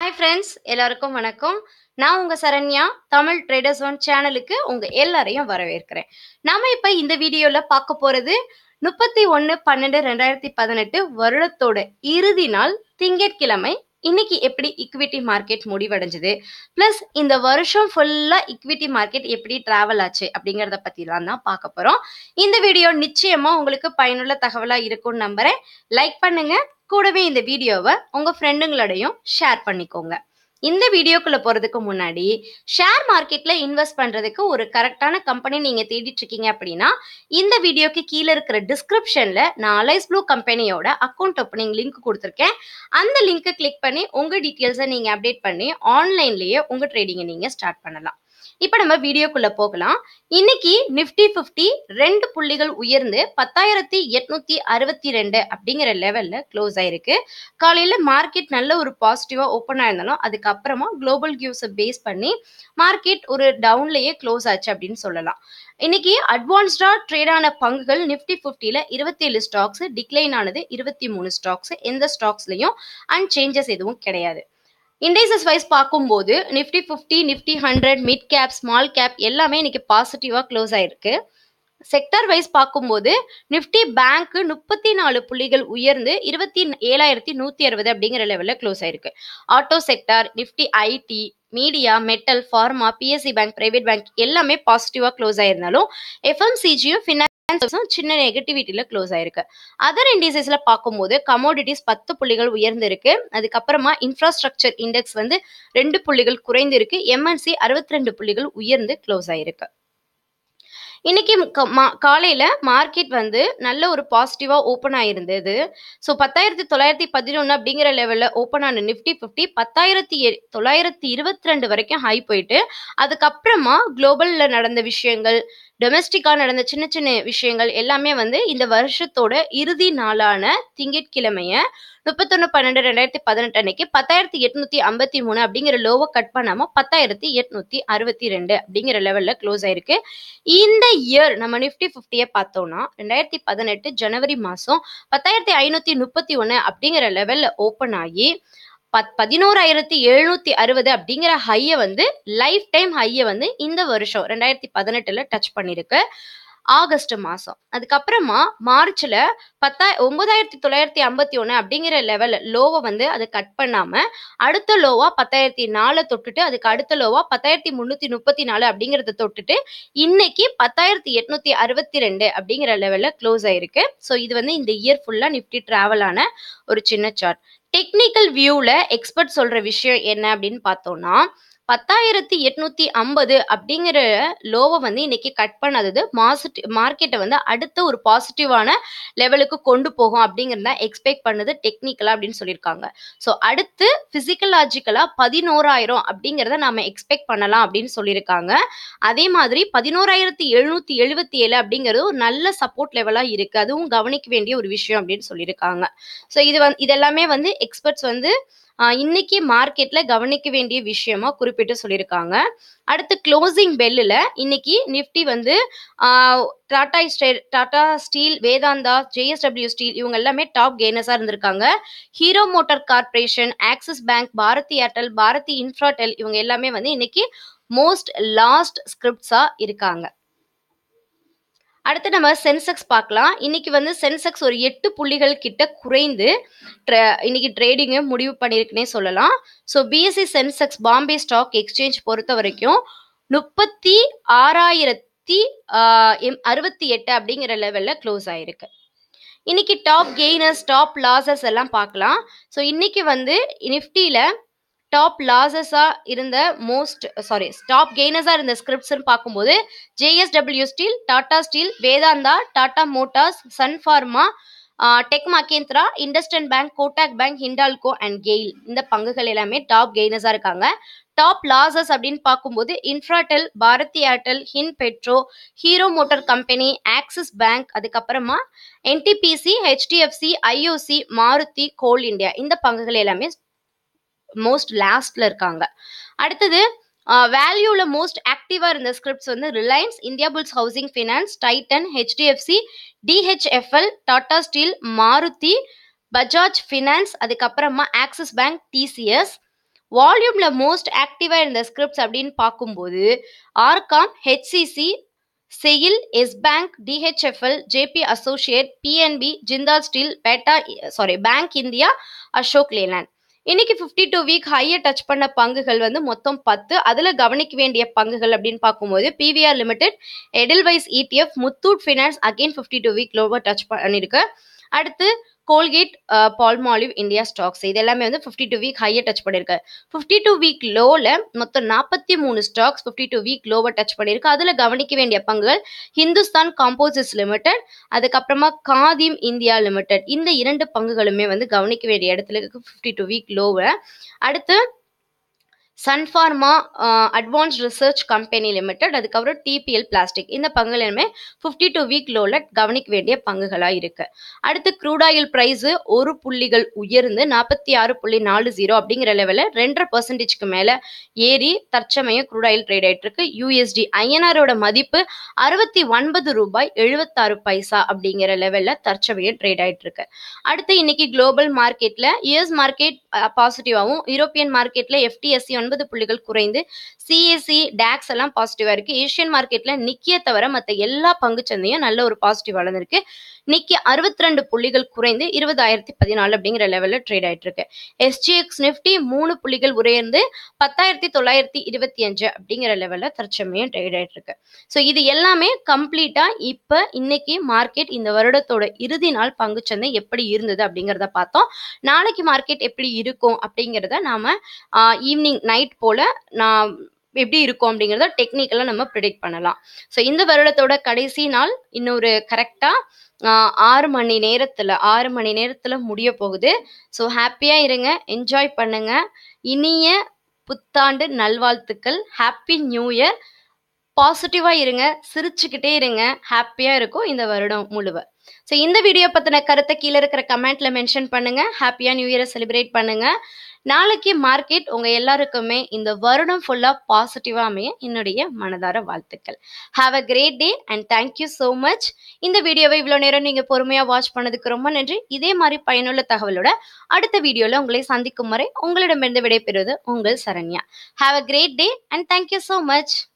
hi friends எல்லாருக்கும் வணக்கம் நான் உங்க சரண்யா தமிழ் ட்ரேடர்ஸ் ஒன் சேனலுக்கு உங்க எல்லாரையும் வரவேற்கிறேன் நாம இப்ப இந்த வீடியோல பார்க்க போறது முப்பத்தி ஒன்னு பன்னெண்டு ரெண்டாயிரத்தி பதினெட்டு வருடத்தோட இறுதி நாள் திங்கட்கிழமை இன்னைக்கு எப்படி இக்விட்டி மார்க்கெட் முடிவடைஞ்சது ப்ளஸ் இந்த வருஷம் ஃபுல்லா இக்விட்டி மார்க்கெட் எப்படி டிராவல் ஆச்சு அப்படிங்கறத பத்தி தான் தான் பார்க்க போறோம் இந்த வீடியோ நிச்சயமா உங்களுக்கு பயனுள்ள தகவலா இருக்கும்னு நம்புறேன் லைக் பண்ணுங்க கூடவே இந்த வீடியோவை உங்க ஃப்ரெண்டுங்களோடையும் ஷேர் பண்ணிக்கோங்க இந்த வீடியோக்குள்ள போறதுக்கு முன்னாடி ஷேர் மார்க்கெட்ல இன்வெஸ்ட் பண்றதுக்கு ஒரு கரெக்டான கம்பெனி நீங்க தேடிட்டு இருக்கீங்க அப்படின்னா இந்த வீடியோக்கு கீழே இருக்கிற டிஸ்கிரிப்ஷன்ல நான் அலைஸ் ப்ளூ கம்பெனியோட அக்கௌண்ட் ஓப்பனிங் லிங்க் கொடுத்துருக்கேன் அந்த லிங்கை கிளிக் பண்ணி உங்க டீட்டெயில்ஸை நீங்க அப்டேட் பண்ணி ஆன்லைன்லயே உங்க ட்ரேடிங்கை நீங்க ஸ்டார்ட் பண்ணலாம் இப்போ நம்ம வீடியோக்குள்ள போகலாம் இன்னைக்கு நிஃப்டி ஃபிஃப்டி ரெண்டு புள்ளிகள் உயர்ந்து பத்தாயிரத்தி எட்நூத்தி அறுபத்தி ரெண்டு அப்படிங்கிற லெவல்ல க்ளோஸ் ஆயிருக்கு காலையில மார்க்கெட் நல்ல ஒரு பாசிட்டிவா ஓப்பன் ஆயிருந்தாலும் அதுக்கப்புறமா குளோபல் கியூஸை பேஸ் பண்ணி மார்க்கெட் ஒரு டவுன்லயே க்ளோஸ் ஆச்சு அப்படின்னு சொல்லலாம் இன்னைக்கு அட்வான்ஸ்டா ட்ரேட் ஆன பங்குகள் நிஃப்டி ஃபிஃப்டில இருபத்தி ஏழு ஸ்டாக்ஸ் டிக்ளைன் ஆனது இருபத்தி மூணு ஸ்டாக்ஸ் எந்த ஸ்டாக்ஸ்லயும் அண்ட் சேஞ்சஸ் எதுவும் கிடையாது இண்டைசஸ் வைஸ் பார்க்கும்போது Nifty fifty Nifty hundred mid cap small cap எல்லாமே இன்னைக்கு பாசிட்டிவாக க்ளோஸ் ஆயிருக்கு செக்டர் வைஸ் பார்க்கும்போது நிஃப்டி பேங்க் முப்பத்தி நாலு புள்ளிகள் உயர்ந்து இருபத்தி ஏழாயிரத்தி நூத்தி அறுபது அப்படிங்கிற லெவலில் க்ளோஸ் ஆயிருக்கு auto sector Nifty IT media metal pharma PSE bank private bank எல்லாமே பாசிட்டிவாக க்ளோஸ் ஆயிருந்தாலும் எஃப்எம்சிஜியும் ஃபினான்ஸும் சின்ன நெகட்டிவிட்டியில் க்ளோஸ் ஆயிருக்கு அதர் இண்டிசஸ்ல பார்க்கும்போது கமோடிட்டிஸ் பத்து புள்ளிகள் உயர்ந்திருக்கு அதுக்கப்புறமா இன்ஃப்ராஸ்ட்ரக்சர் இண்டெக்ஸ் வந்து ரெண்டு புள்ளிகள் குறைந்திருக்கு எம்என்சி அறுபத்தி ரெண்டு புள்ளிகள் உயர்ந்து க்ளோஸ் ஆயிருக்கு இன்னைக்கு க- மா- காலையில மார்க்கெட் வந்து நல்ல ஒரு பாசிட்டிவா ஓப்பன் ஆயிருந்தது ஸோ பத்தாயிரத்தி தொள்ளாயிரத்தி பதினொன்று அப்படிங்கிற லெவல்ல ஓப்பன் ஆன நிஃப்டி ஃபிஃப்டி பத்தாயிரத்தி எ- தொள்ளாயிரத்தி இருபத்தி ரெண்டு வரைக்கும் ஹை போயிட்டு அதுக்கப்புறமா குளோபல்ல நடந்த விஷயங்கள் டொமெஸ்டிக்கா நடந்த சின்ன சின்ன விஷயங்கள் எல்லாமே வந்து இந்த வருஷத்தோட இறுதி நாளான திங்கட்கிழமைய முப்பத்தொன்னு பன்னெண்டு ரெண்டாயிரத்தி பதினெட்டு அன்னைக்கு பத்தாயிரத்தி எட்நூத்தி ஐம்பத்தி மூணு அப்படிங்கிற லோவை கட் பண்ணாம பத்தாயிரத்தி எட்நூத்தி அறுபத்தி ரெண்டு அப்படிங்கிற லெவல்ல க்ளோஸ் ஆயிருக்கு இந்த இயர் நம்ம நிஃப்டி ஃபிஃப்டியை பார்த்தோம்னா ரெண்டாயிரத்தி பதினெட்டு ஜனவரி மாசம் பத்தாயிரத்தி ஐநூத்தி முப்பத்தி ஒன்னு அப்படிங்கிற லெவல்ல ஓப்பன் ஆகி பத் பதினோராயிரத்தி எழுநூத்தி அறுபது அப்படிங்கிற ஹையை வந்து லைஃப் டைம் ஹையை வந்து இந்த வருஷம் ரெண்டாயிரத்தி பதினெட்டுல டச் பண்ணிருக்கு ஆகஸ்ட் மாசம் அதுக்கப்புறமா மார்ச்ல பத்தா ஒன்பதாயிரத்தி தொள்ளாயிரத்தி ஐம்பத்தி ஒன்று அப்படிங்கிற லெவல் லோவை வந்து அதை கட் பண்ணாம அடுத்த லோவா பத்தாயிரத்தி நாலை தொட்டுட்டு அதுக்கு அடுத்த லோவா பத்தாயிரத்தி முன்னூத்தி முப்பத்தி நாலு அப்படிங்கறத தொட்டுட்டு இன்னைக்கு பத்தாயிரத்தி எட்நூத்தி அறுபத்தி ரெண்டு அப்படிங்கிற லெவல்ல க்ளோஸ் ஆயிருக்கு ஸோ இது வந்து இந்த இயர் ஃபுல்லா நிஃப்டி டிராவல் ஆன ஒரு சின்ன சார்ட் டெக்னிக்கல் வியூல எக்ஸ்பர்ட் சொல்ற விஷயம் என்ன அப்படின்னு பார்த்தோம்னா பத்தாயிரத்தி எட்நூத்தி ஐம்பது அப்படிங்கிற லோவை வந்து இன்னைக்கு கட் பண்ணாதது மாசிட்டி மார்க்கெட்டை வந்து அடுத்த ஒரு பாசிட்டிவான லெவலுக்கு கொண்டு போகும் அப்படிங்கிறத எக்ஸ்பெக்ட் பண்ணது டெக்னிக்கலா அப்படின்னு சொல்லியிருக்காங்க ஸோ அடுத்து பிசிக்கலாஜிக்கலா பதினோராயிரம் அப்படிங்கிறத நாம எக்ஸ்பெக்ட் பண்ணலாம் அப்படின்னு சொல்லியிருக்காங்க அதே மாதிரி பதினோராயிரத்தி எழுநூத்தி எழுபத்தி ஏழு அப்படிங்கிறது ஒரு நல்ல சப்போர்ட் லெவலா இருக்கு அதுவும் கவனிக்க வேண்டிய ஒரு விஷயம் அப்படின்னு சொல்லியிருக்காங்க ஸோ இது வந்து இதெல்லாமே வந்து எக்ஸ்பர்ட்ஸ் வந்து ஆஹ், இன்னைக்கு மார்க்கெட்ல கவனிக்க வேண்டிய விஷயமா குறிப்பிட்டு சொல்லியிருக்காங்க அடுத்து க்ளோசிங் பெல்லில் இன்னைக்கு நிஃப்டி வந்து ஆஹ், டாடா ஸ்டே Tata steel Vedanta JSW steel இவங்க எல்லாமே டாப் கெய்னஸாக இருந்திருக்காங்க Hero Motor Corporation Axis Bank Bharti Airtel Bharti Infratel இவங்க எல்லாமே வந்து இன்னைக்கு மோஸ்ட் லாஸ்ட் ஸ்கிரிப்ட்ஸா இருக்காங்க அடுத்து நம்ம சென்செக்ஸ் பார்க்கலாம் இன்னைக்கு வந்து சென்செக்ஸ் ஒரு எட்டு புள்ளிகள் கிட்ட குறைந்து tra- இன்னைக்கு ட்ரேடிங்கை முடிவு பண்ணியிருக்குன்னே சொல்லலாம் so BSE Sensex Bombay stock exchange பொறுத்த வரைக்கும் முப்பத்தி ஆறாயிரத்தி ஆஹ், எம்- அறுபத்தி எட்டு அப்படிங்கிற லெவல்ல க்ளோஸ் ஆயிருக்கு இன்னைக்கு டாப் கெய்னர்ஸ் டாப் லாசஸ் எல்லாம் பார்க்கலாம் ஸோ இன்னைக்கு வந்து நிஃப்டியில டாப் லாசஸா இருந்த மோஸ்ட் சாரி டாப் கெய்னஸா இருந்த ஸ்கிரிப்ட்ஸ்னு பார்க்கும்போது JSW steel Tata steel Vedanta Tata Motors Sun Pharma Tech Mahindra IndusInd bank Kotak bank Hindalco and GAIL இந்த பங்குகள் எல்லாமே டாப் கெய்னஸா இருக்காங்க டாப் லாசஸ் அப்படின்னு பார்க்கும்போது Infratel Bharti Airtel Hin petro Hero motor company Axis bank அதுக்கப்புறமா NTPC HDFC IOC Maruti coal India இந்த பங்குகள் எல்லாமே மோஸ்ட் லாஸ்ட்ல இருக்காங்க அடுத்தது வேல்யூல மோஸ்ட் ஆக்டிவா இருந்த ஸ்கிரிப்ட்ஸ் வந்து Reliance Indiabulls housing finance Titan HDFC DHFL Tata steel Maruti Bajaj finance அதுக்கப்புறமா ஆக்சிஸ் பேங்க் டிசிஎஸ் வால்யூம்ல மோஸ்ட் ஆக்டிவா இருந்த ஸ்கிரிப்ட்ஸ் அப்படின்னு பார்க்கும்போது RCom HCC SAIL yes bank DHFL JP associate PNB Jindal steel Bata sorry bank India Ashok Leyland இன்னைக்கு fifty two week ஹையை touch பண்ண பங்குகள் வந்து மொத்தம் பத்து அதில் கவனிக்க வேண்டிய பங்குகள் அப்படின்னு பார்க்கும்போது PVR limited Edelweiss ETF Muthoot finance again fifty two week lower touch பண்ணியிருக்கு அடுத்து கோல்கேட் பால்மாலிவ் இந்தியா ஸ்டாக்ஸ் இது எல்லாமே வந்து ஃபிஃப்டி டூ வீக் ஹையை டச் பண்ணியிருக்கு ஃபிஃப்டி டூ வீக் லோவில் மொத்தம் நாற்பத்தி மூணு ஸ்டாக்ஸ் ஃபிஃப்டி டூ வீக் லோவை டச் பண்ணியிருக்கு அதில் கவனிக்க வேண்டிய பங்குகள் ஹிந்துஸ்தான் காம்போசிட்ஸ் லிமிடெட் அதுக்கப்புறமா காதிம் இந்தியா லிமிடெட் இந்த இரண்டு பங்குகளுமே வந்து கவனிக்க வேண்டிய இடத்துல இருக்கு ஃபிஃப்டி டூ வீக் லோவை அடுத்து Sun Pharma advance research company limited அதுக்கப்புறம் டிபிஎல் பிளாஸ்டிக் இந்த பங்குகளுமே ஃபிஃப்டி டூ வீக் லோவில் கவனிக்க வேண்டிய பங்குகளாக இருக்கு அடுத்து க்ரூட் ஆயில் ப்ரைஸு ஒரு புள்ளிகள் உயர்ந்து நாற்பத்தி ஆறு புள்ளி நாலு ஜீரோ அப்படிங்கிற லெவலில் ரெண்டரை பர்சன்டேஜ்க்கு மேலே ஏறி தற்சமயம் க்ரூட் ஆயில் ட்ரேட் ஆயிட்டு இருக்கு யூஎஸ்டி ஐஎன்ஆரோட மதிப்பு அறுபத்தி ஒன்பது ரூபாய் எழுபத்தாறு பைசா அப்படிங்கிற லெவலில் தற்சமயம் ட்ரேட் ஆயிட்டு இருக்கு அடுத்து இன்னைக்கு குளோபல் மார்க்கெட்டில் யூஎஸ் மார்க்கெட் பாசிட்டிவாகவும் யூரோப்பியன் மார்க்கெட்டில் எஃப்டிஎஸ்சி ஒன்பது புள்ளிகள் குறைந்து சிஎஸ்சி டேக்ஸ் எல்லாம் பாசிட்டிவா இருக்கு ஏஷியன் மார்க்கெட்ல நிக்கிய தவிர மற்ற எல்லா பங்குச்சந்தையும் நல்ல ஒரு பாசிட்டிவ் வளர்ந்துருக்கு நிக்கி அறுபத்தி ரெண்டு புள்ளிகள் குறைந்து இருபதாயிரத்தி பதினாலு அப்படிங்கிற லெவல்ல ட்ரேட் ஆயிட்டு இருக்கு எஸ்ஜிஎக்ஸ் நிப்டி மூணு புள்ளிகள் உயர்ந்து பத்தாயிரத்தி தொள்ளாயிரத்தி இருபத்தி அஞ்சு அப்படிங்கிற லெவல்ல தற்சமயம் ட்ரேட் ஆயிட்டு இருக்கு ஸோ இது எல்லாமே கம்ப்ளீட்டா இப்ப இன்னைக்கு மார்க்கெட் இந்த வருடத்தோட இறுதி நாள் பங்குச்சந்தை எப்படி இருந்தது அப்படிங்கிறத பார்த்தோம் நாளைக்கு மார்க்கெட் எப்படி இருக்கும் அப்படிங்கிறத நாம ஈவினிங் நைட் போல நான் எப்படி இருக்கும் அப்படிங்கிறத டெக்னிக்கலாக நம்ம ப்ரிடிக்ட் பண்ணலாம் ஸோ இந்த வருடத்தோட கடைசி நாள் இன்னொரு கரெக்டாக ஆறு மணி நேரத்தில் ஆறு மணி நேரத்தில் முடிய போகுது ஸோ ஹாப்பியாக இருங்க என்ஜாய் பண்ணுங்க இனிய புத்தாண்டு நல்வாழ்த்துக்கள் ஹாப்பி நியூ இயர் பாசிட்டிவாக இருங்க சிரிச்சுக்கிட்டே இருங்க ஹாப்பியாக இருக்கும் இந்த வருடம் முழுவ ஸோ இந்த வீடியோ பற்றின கருத்தை கீழே இருக்கிற கமெண்ட்ல மென்ஷன் பண்ணுங்க ஹாப்பியாக நியூ இயரை செலிப்ரேட் பண்ணுங்க நாளைக்கு மார்க்கெட் உங்க எல்லாருக்குமே இந்த வருடம் ஃபுல்லா பாசிட்டிவா அமைய என்னுடைய மனதார வாழ்த்துக்கள் have a great day and thank you so much இந்த வீடியோவை இவ்வளோ நேரம் நீங்க பொறுமையா வாட்ச் பண்ணதுக்கு ரொம்ப நன்றி இதே மாதிரி பயனுள்ள தகவலோட அடுத்த வீடியோல உங்களை சந்திக்கும் வரை உங்களிடமிருந்து விடைபெறுவது உங்கள் Saranya have a great day and thank you so much